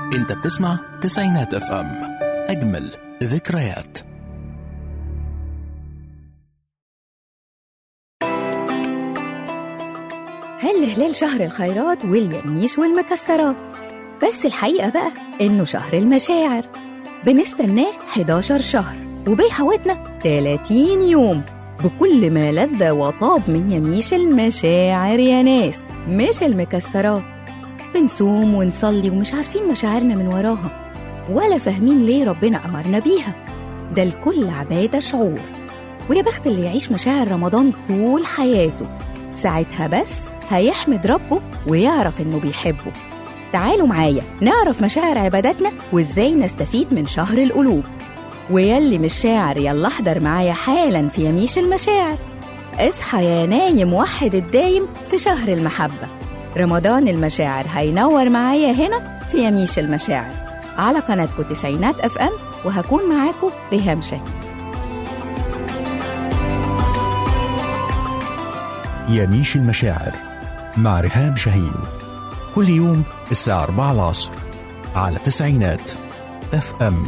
انت بتسمع تسعينات اف ام اجمل ذكريات هل هلال شهر الخيرات واليميش والمكسرات بس الحقيقة بقى إنه شهر المشاعر بنستناه 11 شهر وبيحوطنا 30 يوم بكل ما لذ وطاب من يميش المشاعر يا ناس مش المكسرات بنصوم ونصلي ومش عارفين مشاعرنا من وراها ولا فاهمين ليه ربنا أمرنا بيها ده الكل عبادة شعور ويا بخت اللي يعيش مشاعر رمضان طول حياته ساعتها بس هيحمد ربه ويعرف إنه بيحبه تعالوا معايا نعرف مشاعر عباداتنا وإزاي نستفيد من شهر القلوب ويلي مش شاعر يلا احضر معايا حالا في يميش المشاعر اصحى يا نايم وحد الدايم في شهر المحبة رمضان المشاعر هينور معايا هنا في يميش المشاعر على قناتكم تسعينات اف ام وهكون معاكم ريهام شاهين يميش المشاعر مع رهام شاهين كل يوم الساعة 4 العصر على تسعينات اف ام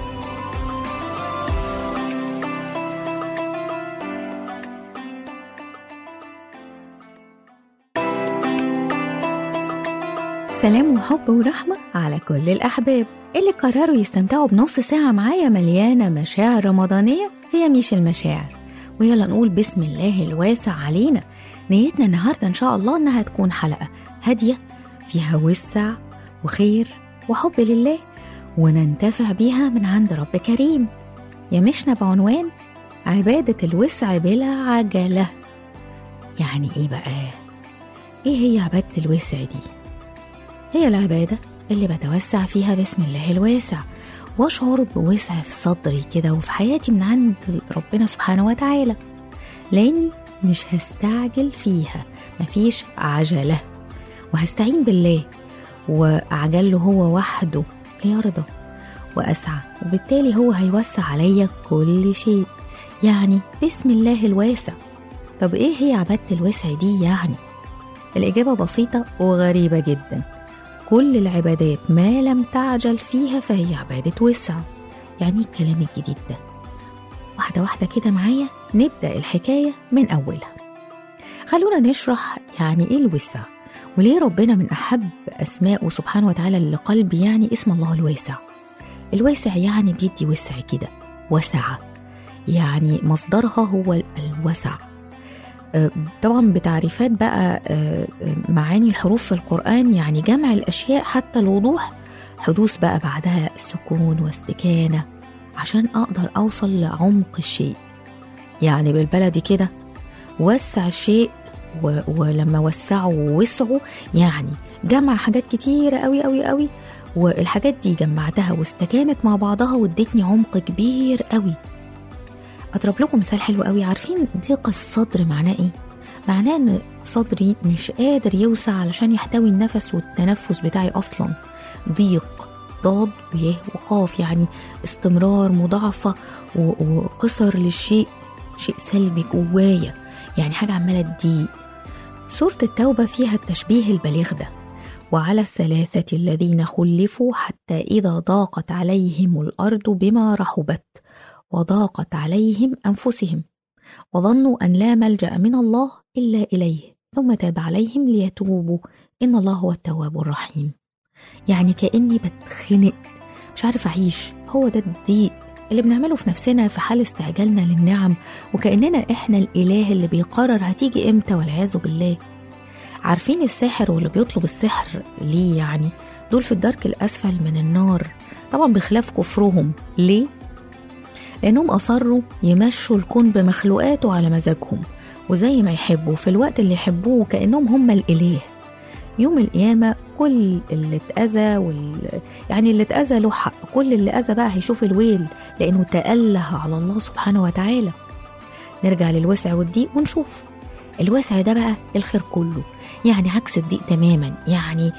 سلام وحب ورحمة على كل الأحباب اللي قرروا يستمتعوا بنص ساعة معايا مليانة مشاعر رمضانية في يميش المشاعر ويلا نقول بسم الله الواسع علينا نيتنا النهاردة إن شاء الله إنها تكون حلقة هادية فيها وسع وخير وحب لله وننتفع بيها من عند رب كريم يمشنا بعنوان عبادة الوسع بلا عجلة يعني إيه بقى؟ إيه هي عبادة الوسع دي؟ هي العبادة اللي بتوسع فيها بسم الله الواسع واشعر بوسع في صدري كده وفي حياتي من عند ربنا سبحانه وتعالى لاني مش هستعجل فيها مفيش عجلة وهستعين بالله وأعجل له هو وحده ليرضى وأسعى وبالتالي هو هيوسع عليا كل شيء يعني بسم الله الواسع طب إيه هي عبادة الوسع دي يعني؟ الإجابة بسيطة وغريبة جدا كل العبادات ما لم تعجل فيها فهي عبادة وسع يعني إيه الكلام الجديد ده واحدة واحدة كده معايا نبدأ الحكاية من أولها خلونا نشرح يعني إيه الوسع وليه ربنا من أحب أسمائه سبحانه وتعالى لقلبي يعني اسم الله الواسع الواسع يعني بيدي وسع كده وسعة يعني مصدرها هو الوسع طبعا بتعريفات بقى معاني الحروف في القرآن يعني جمع الأشياء حتى الوضوح حدوث بقى بعدها سكون واستكانة عشان أقدر أوصل لعمق الشيء يعني بالبلدي كده وسع الشيء و... ولما وسعه ووسعه يعني جمع حاجات كتيرة قوي قوي قوي والحاجات دي جمعتها واستكانت مع بعضها وادتني عمق كبير قوي اضرب لكم مثال حلو قوي عارفين ضيق الصدر معناه ايه معناه ان صدري مش قادر يوسع علشان يحتوي النفس والتنفس بتاعي اصلا ضيق ضاد ويه وقاف يعني استمرار مضاعفة وقصر للشيء شيء سلبي جوايا يعني حاجة عمالة تضيق سورة التوبة فيها التشبيه البليغ ده وعلى الثلاثة الذين خلفوا حتى إذا ضاقت عليهم الأرض بما رحبت وضاقت عليهم انفسهم وظنوا ان لا ملجا من الله الا اليه ثم تاب عليهم ليتوبوا ان الله هو التواب الرحيم يعني كاني بتخنق مش عارف اعيش هو ده الضيق اللي بنعمله في نفسنا في حال استعجالنا للنعم وكاننا احنا الاله اللي بيقرر هتيجي امتى والعياذ بالله عارفين الساحر واللي بيطلب السحر ليه يعني دول في الدرك الاسفل من النار طبعا بخلاف كفرهم ليه لأنهم أصروا يمشوا الكون بمخلوقاته على مزاجهم وزي ما يحبوا في الوقت اللي يحبوه كأنهم هم الإله يوم القيامة كل اللي اتأذى وال... يعني اللي اتأذى له حق كل اللي أذى بقى هيشوف الويل لأنه تأله على الله سبحانه وتعالى نرجع للوسع والضيق ونشوف الوسع ده بقى الخير كله يعني عكس الضيق تماما يعني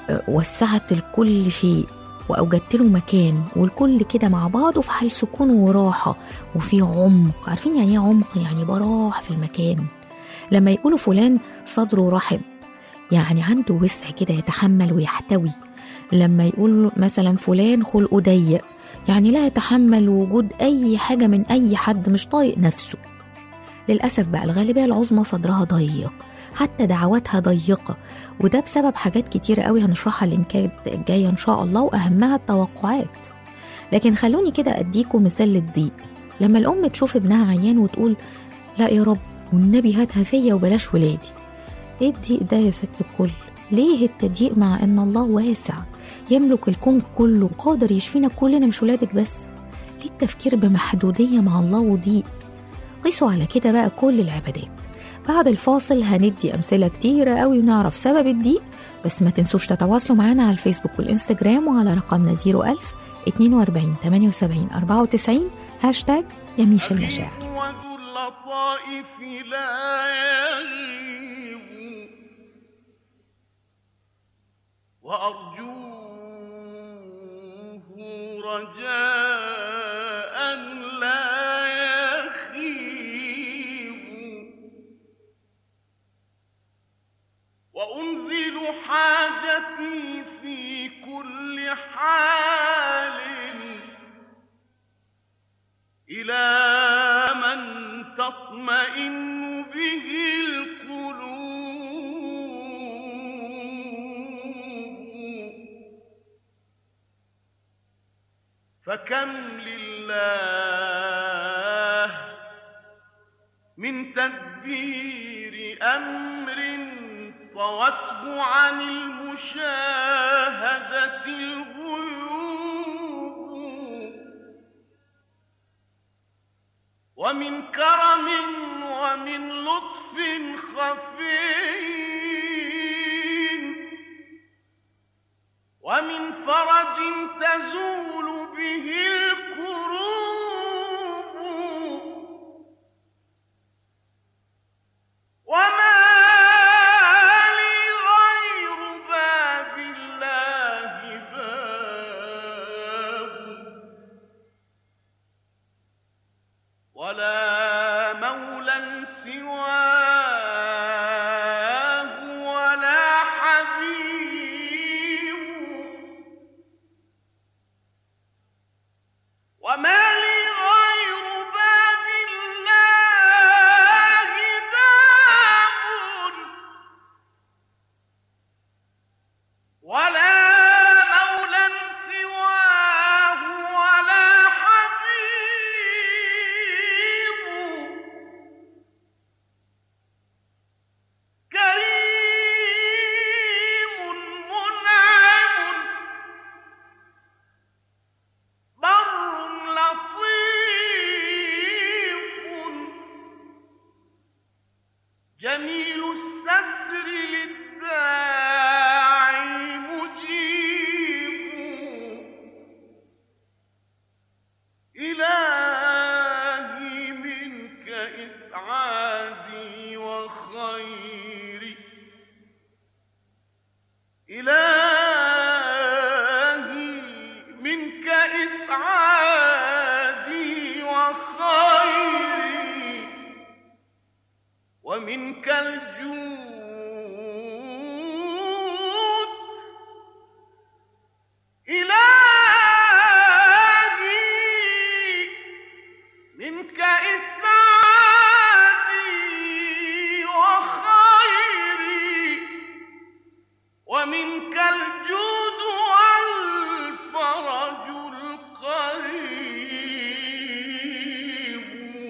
وسعت لكل شيء وأوجدت له مكان والكل كده مع بعضه في حال سكون وراحة وفي عمق عارفين يعني ايه عمق يعني براح في المكان لما يقولوا فلان صدره رحب يعني عنده وسع كده يتحمل ويحتوي لما يقول مثلا فلان خلقه ضيق يعني لا يتحمل وجود أي حاجة من أي حد مش طايق نفسه للأسف بقى الغالبية العظمى صدرها ضيق حتى دعواتها ضيقة وده بسبب حاجات كتيرة قوي هنشرحها اللينكات الجاية إن شاء الله وأهمها التوقعات لكن خلوني كده أديكم مثال للضيق لما الأم تشوف ابنها عيان وتقول لا يا رب والنبي هاتها فيا وبلاش ولادي ايه الضيق ده يا ست الكل ليه التضييق مع ان الله واسع يملك الكون كله قادر يشفينا كلنا مش ولادك بس ليه التفكير بمحدودية مع الله وضيق قيسوا على كده بقى كل العبادات بعد الفاصل هندي أمثلة كتيرة قوي ونعرف سبب الضيق بس ما تنسوش تتواصلوا معانا على الفيسبوك والإنستجرام وعلى رقمنا 01000 42 78 94 هاشتاج يميش المشاعر وذو اللطائف لا يغيب وأرجوه رجاء لا يخيب وأنزل حاجتي في كل حال إلى من تطمئن به القلوب فكم لله من تدبير أمر طوته عن المشاهدة الغيوب ومن كرم ومن لطف خفي ومن فرج تزول به الكروب وما لي غير باب الله باب ولا مولى سواه ولا حبيب وما لي غير باب الله باب ولا مولى سواه ولا حبيب كريم منعم بر لطيف جميل الستر للداعي مجيب إلهي منك إسعادي وخيري إلهي منك إسعادي وخيري ومنك الجود إلهي منك إسعادي وخيري ومنك الجود والفرج القريب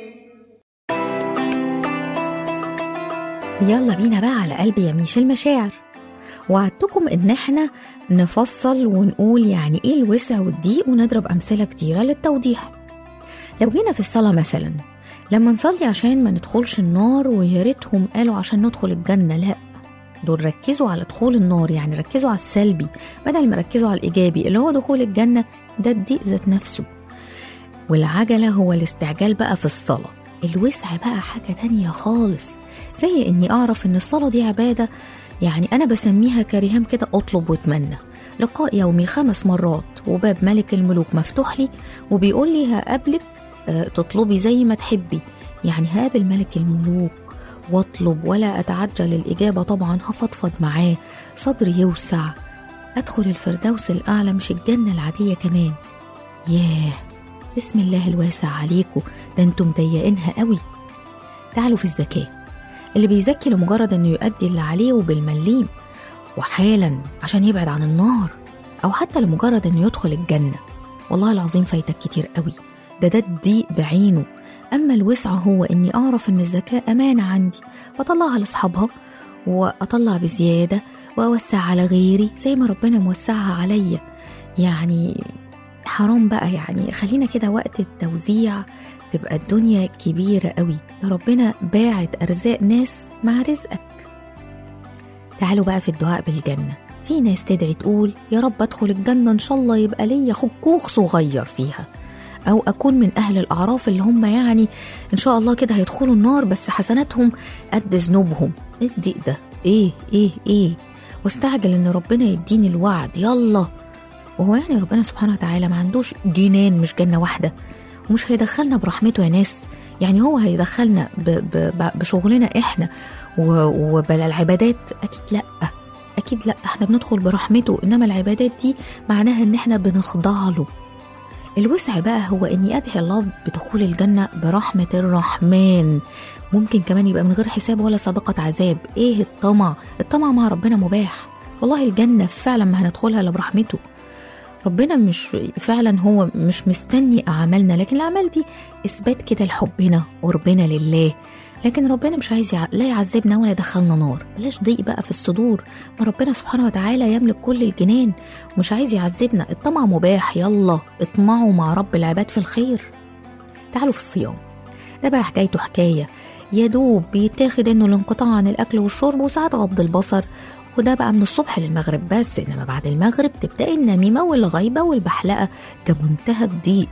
يلا بينا بقى على قلب يميش المشاعر وعدتكم ان احنا نفصل ونقول يعني ايه الوسع والضيق ونضرب امثله كتيره للتوضيح لو جينا في الصلاه مثلا لما نصلي عشان ما ندخلش النار ويا ريتهم قالوا عشان ندخل الجنه لا دول ركزوا على دخول النار يعني ركزوا على السلبي بدل ما ركزوا على الايجابي اللي هو دخول الجنه ده الضيق ذات نفسه والعجله هو الاستعجال بقى في الصلاه الوسع بقى حاجه تانية خالص زي اني اعرف ان الصلاه دي عباده يعني انا بسميها كريهام كده اطلب واتمنى لقاء يومي خمس مرات وباب ملك الملوك مفتوح لي وبيقول لي هقابلك آه، تطلبي زي ما تحبي يعني هقابل ملك الملوك واطلب ولا اتعجل الاجابه طبعا هفضفض معاه صدري يوسع أدخل الفردوس الأعلى مش الجنة العادية كمان ياه بسم الله الواسع عليكم ده انتم مضيقينها قوي تعالوا في الزكاة اللي بيزكي لمجرد انه يؤدي اللي عليه وبالمليم وحالا عشان يبعد عن النار او حتى لمجرد انه يدخل الجنة والله العظيم فايتك كتير قوي ده ده الضيق بعينه اما الوسع هو اني اعرف ان الزكاة امانة عندي واطلعها لاصحابها واطلع بزيادة واوسع على غيري زي ما ربنا موسعها عليا يعني حرام بقى يعني خلينا كده وقت التوزيع تبقى الدنيا كبيرة قوي ده ربنا باعت أرزاق ناس مع رزقك تعالوا بقى في الدعاء بالجنة في ناس تدعي تقول يا رب أدخل الجنة إن شاء الله يبقى ليا كوخ صغير فيها أو أكون من أهل الأعراف اللي هم يعني إن شاء الله كده هيدخلوا النار بس حسناتهم قد ذنوبهم إيه الضيق ده إيه إيه إيه واستعجل إن ربنا يديني الوعد يلا وهو يعني ربنا سبحانه وتعالى ما عندوش جنان مش جنة واحدة ومش هيدخلنا برحمته يا ناس يعني هو هيدخلنا ب ب ب بشغلنا احنا و- وبلا العبادات اكيد لا اكيد لا احنا بندخل برحمته انما العبادات دي معناها ان احنا بنخضع له الوسع بقى هو اني ادعي الله بدخول الجنه برحمه الرحمن ممكن كمان يبقى من غير حساب ولا سابقه عذاب ايه الطمع الطمع مع ربنا مباح والله الجنه فعلا ما هندخلها الا برحمته ربنا مش فعلا هو مش مستني اعمالنا لكن الاعمال دي اثبات كده لحبنا وقربنا لله لكن ربنا مش عايز يع... لا يعذبنا ولا يدخلنا نار بلاش ضيق بقى في الصدور ما ربنا سبحانه وتعالى يملك كل الجنان ومش عايز يعذبنا الطمع مباح يلا اطمعوا مع رب العباد في الخير تعالوا في الصيام ده بقى حكايته حكاية يا دوب بيتاخد انه الانقطاع عن الاكل والشرب وساعات غض البصر وده بقى من الصبح للمغرب بس انما بعد المغرب تبدأ النميمة والغيبة والبحلقة ده منتهى الضيق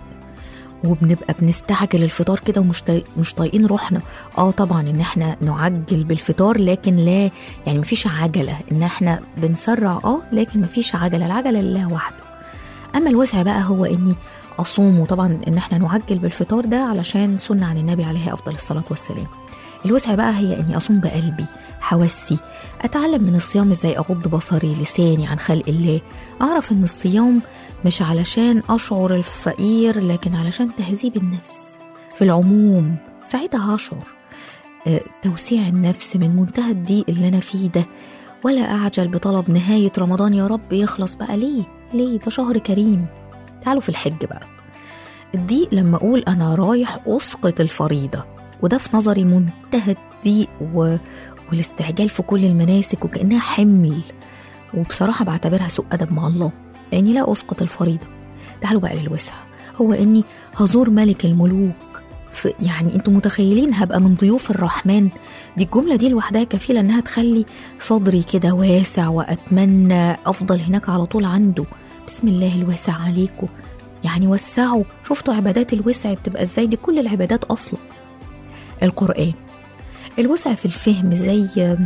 وبنبقى بنستعجل الفطار كده ومش طاي- مش طايقين روحنا اه طبعا ان احنا نعجل بالفطار لكن لا يعني مفيش عجله ان احنا بنسرع اه لكن مفيش عجله العجله لله وحده اما الوسع بقى هو اني اصوم وطبعا ان احنا نعجل بالفطار ده علشان سنه عن النبي عليه افضل الصلاه والسلام الوسع بقى هي اني اصوم بقلبي حواسي اتعلم من الصيام ازاي اغض بصري لساني عن خلق الله اعرف ان الصيام مش علشان اشعر الفقير لكن علشان تهذيب النفس في العموم ساعتها هشعر آه، توسيع النفس من منتهى الضيق اللي انا فيه ده ولا اعجل بطلب نهايه رمضان يا رب يخلص بقى ليه ليه ده شهر كريم تعالوا في الحج بقى الضيق لما اقول انا رايح اسقط الفريضه وده في نظري منتهى الضيق و... والاستعجال في كل المناسك وكانها حمل وبصراحه بعتبرها سوء ادب مع الله لاني لا اسقط الفريضه تعالوا بقى للوسع هو اني هزور ملك الملوك في يعني انتوا متخيلين هبقى من ضيوف الرحمن دي الجمله دي لوحدها كفيله انها تخلي صدري كده واسع واتمنى افضل هناك على طول عنده بسم الله الواسع عليكم يعني وسعوا شفتوا عبادات الوسع بتبقى ازاي دي كل العبادات اصلا القران الوسع في الفهم زي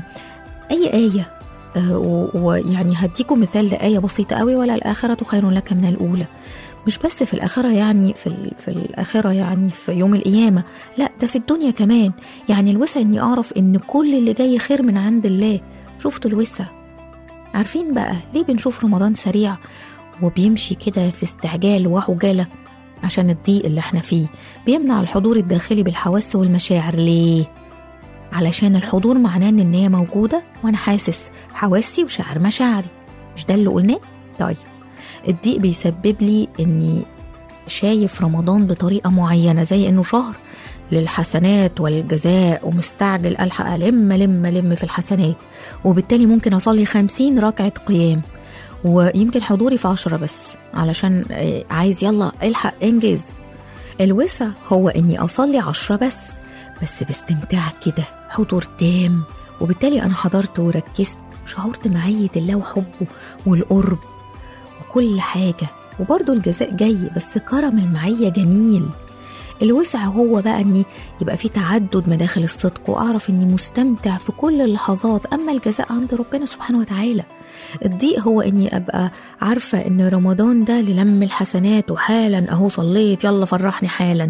اي ايه آه، و- ويعني هديكم مثال لآية بسيطة قوي ولا الآخرة خير لك من الأولى مش بس في الآخرة يعني في, ال- في الآخرة يعني في يوم القيامة لا ده في الدنيا كمان يعني الوسع إني أعرف إن كل اللي جاي خير من عند الله شفتوا الوسع عارفين بقى ليه بنشوف رمضان سريع وبيمشي كده في استعجال وعجالة عشان الضيق اللي احنا فيه بيمنع الحضور الداخلي بالحواس والمشاعر ليه علشان الحضور معناه ان هي موجودة وانا حاسس حواسي وشعر مشاعري مش ده اللي قلناه طيب الضيق بيسبب لي اني شايف رمضان بطريقة معينة زي انه شهر للحسنات والجزاء ومستعجل الحق الم لم لم في الحسنات وبالتالي ممكن اصلي خمسين ركعة قيام ويمكن حضوري في عشرة بس علشان آه، عايز يلا الحق انجز الوسع هو اني اصلي عشرة بس بس باستمتاع كده حضور تام وبالتالي انا حضرت وركزت شعرت معية الله وحبه والقرب وكل حاجة وبرضه الجزاء جاي بس كرم المعية جميل الوسع هو بقى اني يبقى في تعدد مداخل الصدق واعرف اني مستمتع في كل اللحظات اما الجزاء عند ربنا سبحانه وتعالى الضيق هو اني ابقى عارفه ان رمضان ده للم الحسنات وحالا اهو صليت يلا فرحني حالا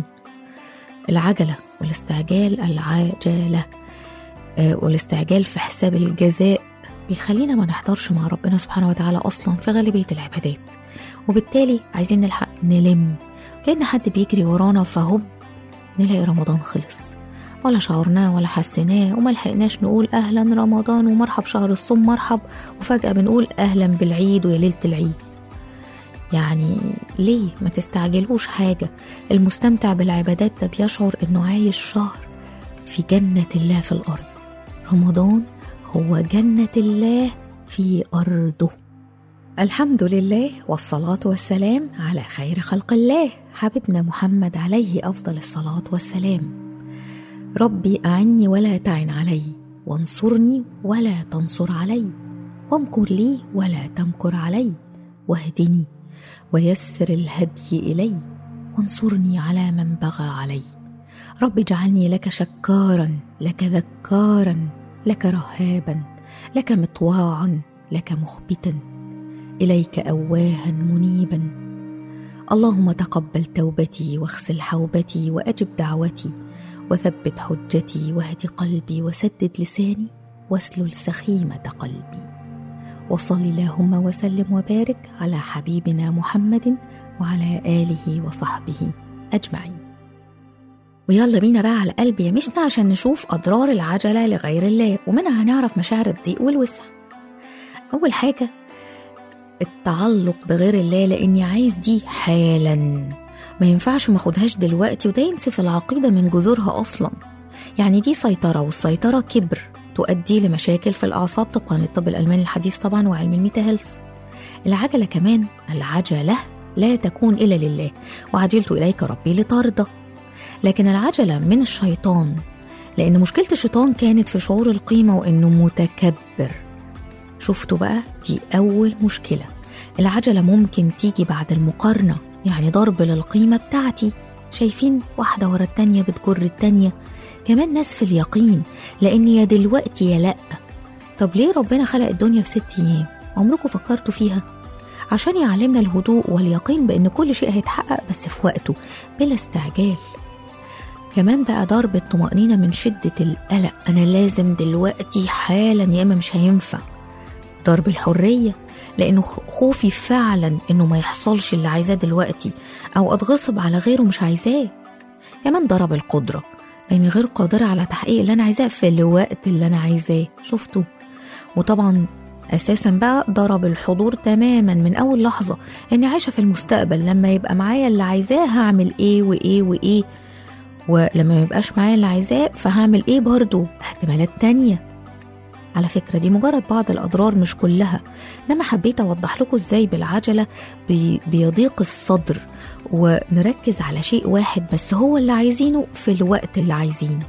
العجله والاستعجال العجله آه، والاستعجال في حساب الجزاء بيخلينا ما نحضرش مع ربنا سبحانه وتعالى أصلا في غالبية العبادات وبالتالي عايزين نلحق نلم كأن حد بيجري ورانا فهوب نلاقي رمضان خلص ولا شعرناه ولا حسيناه وما لحقناش نقول أهلا رمضان ومرحب شهر الصوم مرحب وفجأة بنقول أهلا بالعيد ويا ليلة العيد يعني ليه ما تستعجلوش حاجة المستمتع بالعبادات ده بيشعر إنه عايش شهر في جنة الله في الأرض رمضان هو جنة الله في أرضه الحمد لله والصلاة والسلام على خير خلق الله حبيبنا محمد عليه أفضل الصلاة والسلام ربي أعني ولا تعن علي وانصرني ولا تنصر علي وامكر لي ولا تمكر علي واهدني ويسر الهدي إلي وانصرني على من بغى علي رب اجعلني لك شكارا لك ذكارا لك رهابا لك مطواعا لك مخبتا اليك اواها منيبا اللهم تقبل توبتي واغسل حوبتي واجب دعوتي وثبت حجتي واهد قلبي وسدد لساني واسلل سخيمه قلبي وصل اللهم وسلم وبارك على حبيبنا محمد وعلى اله وصحبه اجمعين ويلا بينا بقى على قلب يمشنا عشان نشوف أضرار العجلة لغير الله ومنها هنعرف مشاعر الضيق والوسع أول حاجة التعلق بغير الله لأني عايز دي حالا ما ينفعش ما اخدهاش دلوقتي وده ينسف العقيدة من جذورها أصلا يعني دي سيطرة والسيطرة كبر تؤدي لمشاكل في الأعصاب طبقا للطب الألماني الحديث طبعا وعلم الميتا هيلث العجلة كمان العجلة لا تكون إلا لله وعجلت إليك ربي لترضى لكن العجلة من الشيطان لأن مشكلة الشيطان كانت في شعور القيمة وإنه متكبر شفتوا بقى دي أول مشكلة العجلة ممكن تيجي بعد المقارنة يعني ضرب للقيمة بتاعتي شايفين واحدة ورا التانية بتجر التانية كمان ناس في اليقين لأن يا دلوقتي يا لأ طب ليه ربنا خلق الدنيا في ست أيام عمركم فكرتوا فيها عشان يعلمنا الهدوء واليقين بأن كل شيء هيتحقق بس في وقته بلا استعجال كمان بقى ضرب الطمأنينة من شدة القلق أنا لازم دلوقتي حالا يا إما مش هينفع ضرب الحرية لأنه خوفي فعلا إنه ما يحصلش اللي عايزاه دلوقتي أو أتغصب على غيره مش عايزاه كمان ضرب القدرة لأني غير قادرة على تحقيق اللي أنا عايزاه في الوقت اللي أنا عايزاه شفتوا وطبعا أساسا بقى ضرب الحضور تماما من أول لحظة إني عايشة في المستقبل لما يبقى معايا اللي عايزاه هعمل إيه وإيه وإيه ولما ما يبقاش معايا اللي عايزاه فهعمل ايه برضو احتمالات تانية على فكرة دي مجرد بعض الأضرار مش كلها إنما حبيت أوضح لكم إزاي بالعجلة بي بيضيق الصدر ونركز على شيء واحد بس هو اللي عايزينه في الوقت اللي عايزينه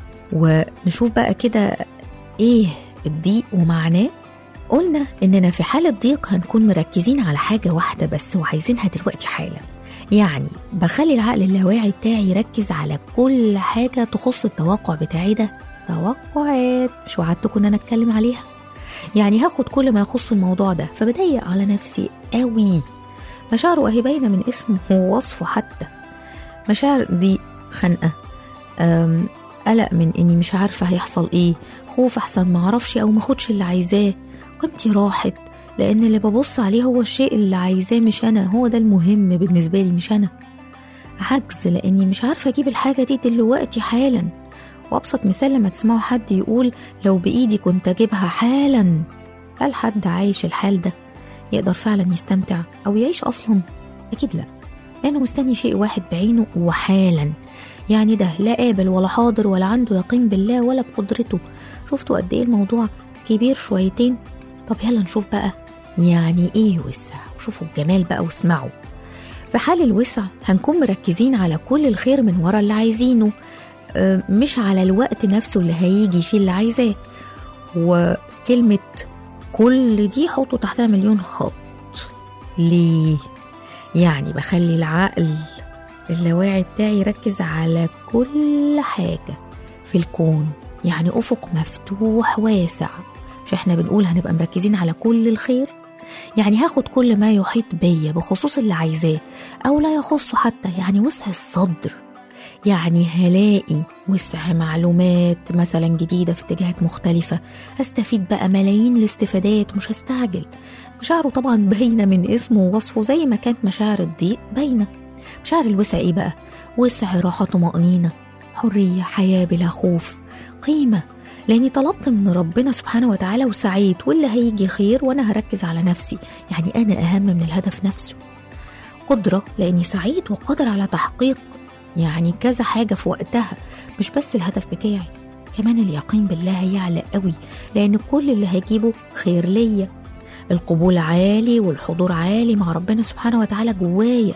ونشوف بقى كده إيه الضيق ومعناه قلنا إننا في حالة ضيق هنكون مركزين على حاجة واحدة بس وعايزينها دلوقتي حالا يعني بخلي العقل اللاواعي بتاعي يركز على كل حاجة تخص التوقع بتاعي ده توقعات مش وعدتكم ان انا اتكلم عليها يعني هاخد كل ما يخص الموضوع ده فبضيق على نفسي قوي مشاعره اهي باينه من اسمه ووصفه حتى مشاعر دي خنقه أم، قلق من اني مش عارفه هيحصل ايه خوف احسن ما اعرفش او ما اخدش اللي عايزاه قيمتي راحت لان اللي ببص عليه هو الشيء اللي عايزاه مش انا هو ده المهم بالنسبه لي مش انا عجز لاني مش عارفه اجيب الحاجه دي دلوقتي حالا وابسط مثال لما تسمعوا حد يقول لو بايدي كنت اجيبها حالا هل حد عايش الحال ده يقدر فعلا يستمتع او يعيش اصلا اكيد لا لانه مستني شيء واحد بعينه وحالا يعني ده لا قابل ولا حاضر ولا عنده يقين بالله ولا بقدرته شفتوا قد ايه الموضوع كبير شويتين طب يلا نشوف بقى يعني ايه وسع وشوفوا الجمال بقى واسمعوا في حال الوسع هنكون مركزين على كل الخير من ورا اللي عايزينه آه، مش على الوقت نفسه اللي هيجي فيه اللي عايزاه وكلمة كل دي حطوا تحتها مليون خط ليه؟ يعني بخلي العقل اللاواعي بتاعي يركز على كل حاجة في الكون يعني أفق مفتوح واسع مش احنا بنقول هنبقى مركزين على كل الخير يعني هاخد كل ما يحيط بيا بخصوص اللي عايزاه أو لا يخصه حتى يعني وسع الصدر يعني هلاقي وسع معلومات مثلا جديدة في اتجاهات مختلفة هستفيد بقى ملايين الاستفادات مش هستعجل مشاعره طبعا باينة من اسمه ووصفه زي ما كانت مشاعر الضيق باينة مشاعر الوسع ايه بقى وسع راحة طمأنينة حرية حياة بلا خوف قيمة لاني طلبت من ربنا سبحانه وتعالى وسعيت واللي هيجي خير وانا هركز على نفسي يعني انا اهم من الهدف نفسه قدرة لاني سعيد وقادر على تحقيق يعني كذا حاجة في وقتها مش بس الهدف بتاعي كمان اليقين بالله يعلى قوي لان كل اللي هجيبه خير ليا القبول عالي والحضور عالي مع ربنا سبحانه وتعالى جوايا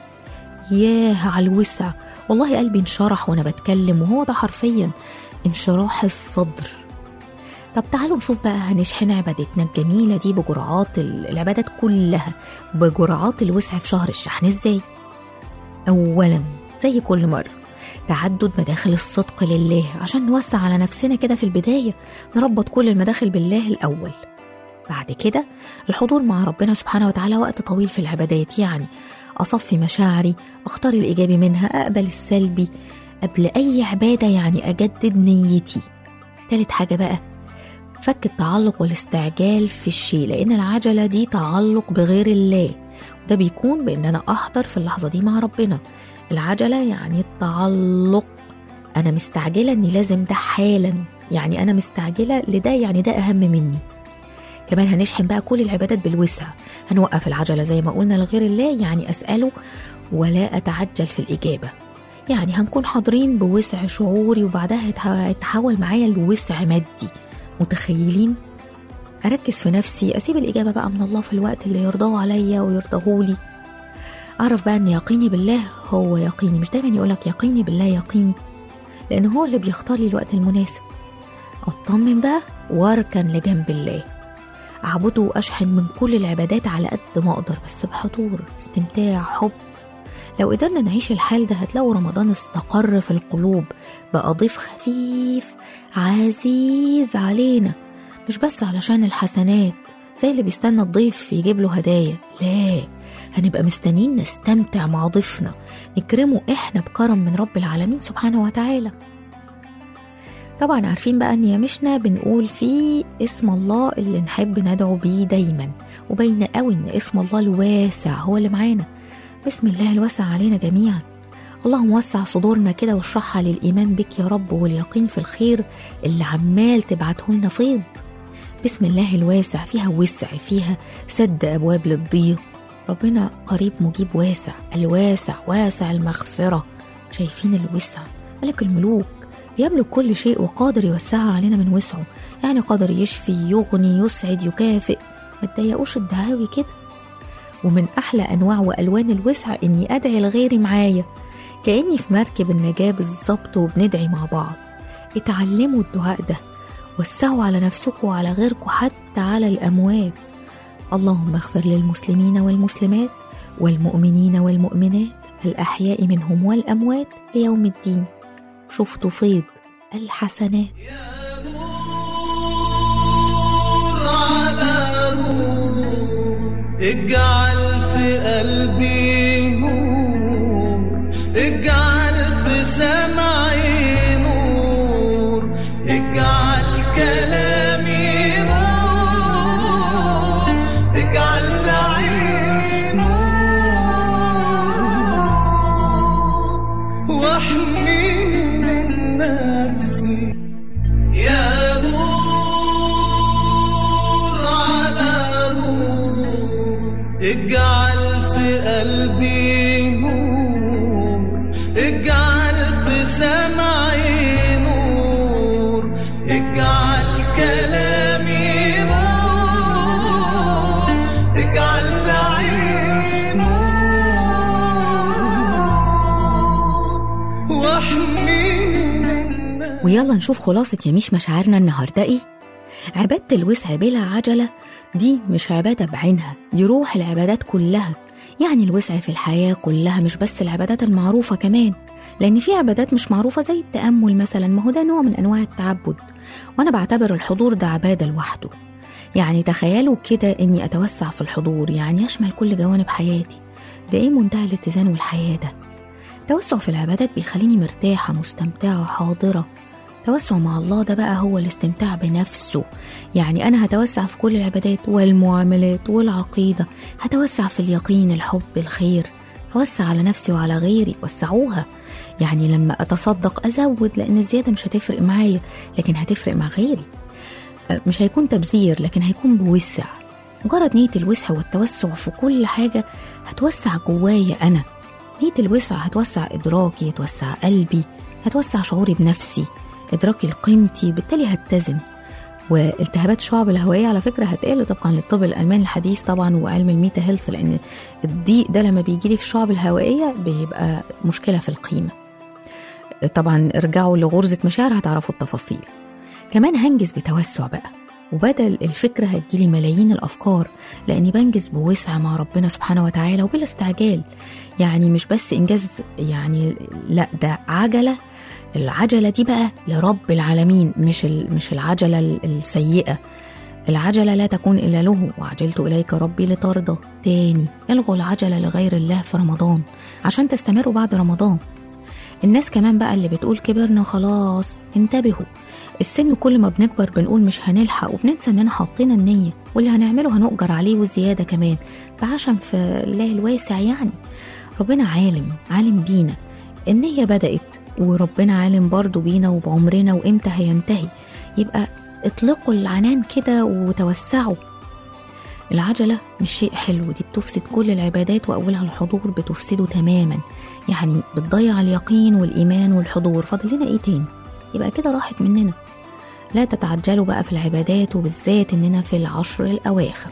ياه على الوسع والله قلبي انشرح وانا بتكلم وهو ده حرفيا انشراح الصدر طب تعالوا نشوف بقى هنشحن عبادتنا الجميلة دي بجرعات ال- العبادات كلها بجرعات الوسع في شهر الشحن ازاي أولا زي كل مرة تعدد مداخل الصدق لله عشان نوسع على نفسنا كده في البداية نربط كل المداخل بالله الأول بعد كده الحضور مع ربنا سبحانه وتعالى وقت طويل في العبادات يعني أصفي مشاعري أختار الإيجابي منها أقبل السلبي قبل أي عبادة يعني أجدد نيتي تالت حاجة بقى فك التعلق والاستعجال في الشيء لأن العجلة دي تعلق بغير الله وده بيكون بإن أنا أحضر في اللحظة دي مع ربنا العجلة يعني التعلق أنا مستعجلة إني لازم ده حالا يعني أنا مستعجلة لده يعني ده أهم مني كمان هنشحن بقى كل العبادات بالوسع هنوقف العجلة زي ما قلنا لغير الله يعني أسأله ولا أتعجل في الإجابة يعني هنكون حاضرين بوسع شعوري وبعدها هيتح- هيتحول معايا لوسع مادي متخيلين أركز في نفسي أسيب الإجابة بقى من الله في الوقت اللي يرضاه عليا ويرضاه لي أعرف بقى أن يقيني بالله هو يقيني مش دايما يقولك يقيني بالله يقيني لأن هو اللي بيختار لي الوقت المناسب أطمن بقى وأركن لجنب الله أعبده وأشحن من كل العبادات على قد ما أقدر بس بحضور استمتاع حب لو قدرنا نعيش الحال ده هتلاقوا رمضان استقر في القلوب بقى ضيف خفيف عزيز علينا مش بس علشان الحسنات زي اللي بيستنى الضيف يجيب له هدايا لا هنبقى مستنيين نستمتع مع ضيفنا نكرمه احنا بكرم من رب العالمين سبحانه وتعالى طبعا عارفين بقى ان يمشنا بنقول فيه اسم الله اللي نحب ندعو بيه دايما وبين قوي ان اسم الله الواسع هو اللي معانا بسم الله الواسع علينا جميعا اللهم وسع صدورنا كده واشرحها للإيمان بك يا رب واليقين في الخير اللي عمال تبعته لنا فيض بسم الله الواسع فيها وسع فيها سد أبواب للضيق ربنا قريب مجيب واسع الواسع واسع المغفرة شايفين الوسع ملك الملوك يملك كل شيء وقادر يوسعها علينا من وسعه يعني قادر يشفي يغني يسعد يكافئ ما تضايقوش الدعاوي كده ومن أحلى أنواع وألوان الوسع إني أدعي لغيري معايا كأني في مركب النجاة بالظبط وبندعي مع بعض اتعلموا الدعاء ده وسعوا على نفسكم وعلى غيركم حتى على الأموات اللهم اغفر للمسلمين والمسلمات والمؤمنين والمؤمنات الأحياء منهم والأموات ليوم الدين شفتوا فيض الحسنات نور على نور اجعل في قلبي نور اجعل في سمعي نور اجعل كلامي نور اجعل في عيني نور واحمي من نفسي يا نور على نور اجعل في قلبي نور اجعل في سمعي نور اجعل كلامي نور اجعل في عيني نور واحمي من نفسي ويلا نشوف خلاصة يميش مشاعرنا النهاردة إيه عبادة الوسع بلا عجلة دي مش عبادة بعينها دي روح العبادات كلها يعني الوسع في الحياة كلها مش بس العبادات المعروفة كمان لأن في عبادات مش معروفة زي التأمل مثلا ما هو ده نوع من أنواع التعبد وأنا بعتبر الحضور ده عبادة لوحده يعني تخيلوا كده إني أتوسع في الحضور يعني يشمل كل جوانب حياتي ده إيه منتهى الاتزان والحياة ده التوسع في العبادات بيخليني مرتاحة مستمتعة حاضرة التوسع مع الله ده بقى هو الاستمتاع بنفسه يعني أنا هتوسع في كل العبادات والمعاملات والعقيدة هتوسع في اليقين الحب الخير هوسع على نفسي وعلى غيري وسعوها يعني لما أتصدق أزود لأن الزيادة مش هتفرق معايا لكن هتفرق مع غيري أه، مش هيكون تبذير لكن هيكون بوسع مجرد نية الوسع والتوسع في كل حاجة هتوسع جوايا أنا نية الوسع هتوسع إدراكي هتوسع قلبي هتوسع شعوري بنفسي إدراكي لقيمتي بالتالي هتزن والتهابات الشعب الهوائية على فكرة هتقل طبقا للطب الألماني الحديث طبعا وعلم الميتا هيلث لأن الضيق ده لما بيجي لي في الشعب الهوائية بيبقى مشكلة في القيمة طبعا ارجعوا لغرزة مشاعر هتعرفوا التفاصيل كمان هنجز بتوسع بقى وبدل الفكرة هتجيلي ملايين الأفكار لأني بنجز بوسع مع ربنا سبحانه وتعالى وبلا استعجال يعني مش بس إنجاز يعني لا ده عجلة العجلة دي بقى لرب العالمين مش ال- مش العجلة ال- السيئة العجلة لا تكون إلا له وعجلت إليك ربي لترضى تاني الغوا العجلة لغير الله في رمضان عشان تستمروا بعد رمضان الناس كمان بقى اللي بتقول كبرنا خلاص انتبهوا السن كل ما بنكبر بنقول مش هنلحق وبننسى اننا حاطين النية واللي هنعمله هنؤجر عليه وزيادة كمان بعشم في الله الواسع يعني ربنا عالم عالم بينا النية بدأت وربنا عالم برضو بينا وبعمرنا وامتى هينتهي يبقى اطلقوا العنان كده وتوسعوا العجلة مش شيء حلو دي بتفسد كل العبادات وأولها الحضور بتفسده تماما يعني بتضيع اليقين والإيمان والحضور فاضل لنا إيه تاني يبقى كده راحت مننا لا تتعجلوا بقى في العبادات وبالذات إننا في العشر الأواخر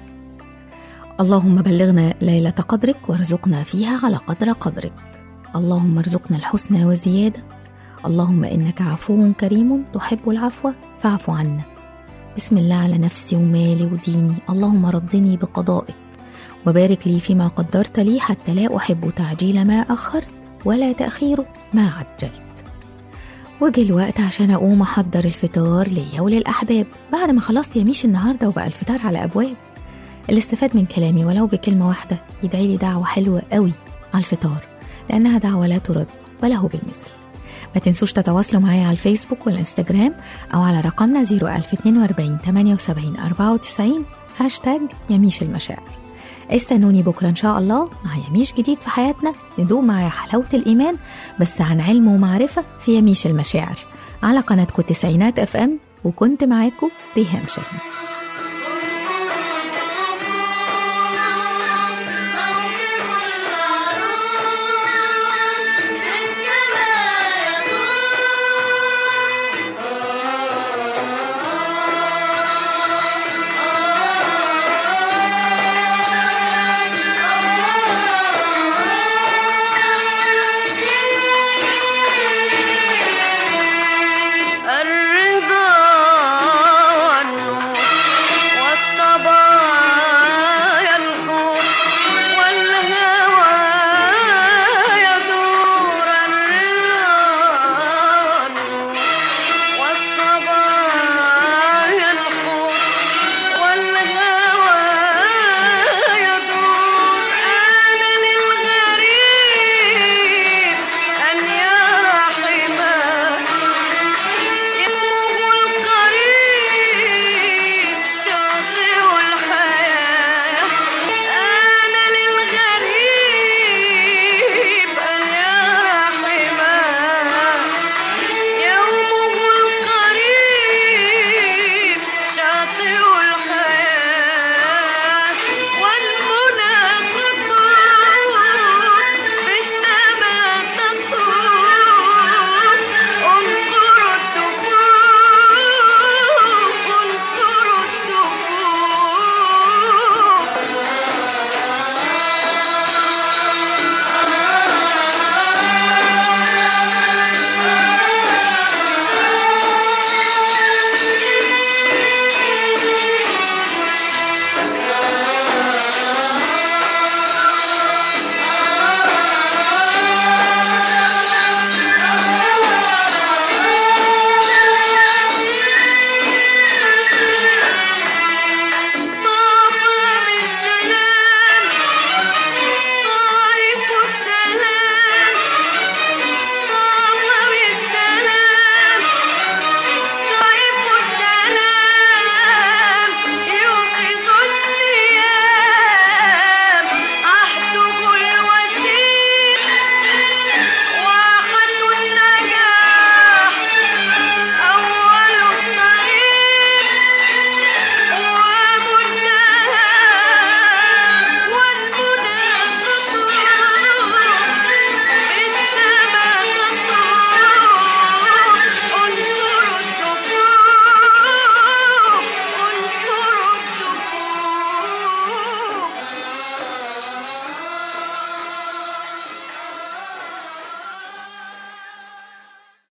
اللهم بلغنا ليلة قدرك وارزقنا فيها على قدر قدرك اللهم ارزقنا الحسنى وزيادة اللهم إنك عفو كريم تحب العفو فاعف عنا بسم الله على نفسي ومالي وديني اللهم ردني بقضائك وبارك لي فيما قدرت لي حتى لا أحب تعجيل ما أخرت ولا تأخير ما عجلت وجه الوقت عشان أقوم أحضر الفطار ليا وللأحباب بعد ما خلصت يميش النهاردة وبقى الفطار على أبواب اللي استفاد من كلامي ولو بكلمة واحدة يدعي لي دعوة حلوة قوي على الفطار لأنها دعوة لا ترد وله بالمثل ما تنسوش تتواصلوا معايا على الفيسبوك والانستجرام أو على رقمنا 01042 78 94 هاشتاج يميش المشاعر استنوني بكرة إن شاء الله مع يميش جديد في حياتنا ندوق معايا حلاوة الإيمان بس عن علم ومعرفة في يميش المشاعر على قناتكم التسعينات اف ام وكنت معاكم ريهام شاهين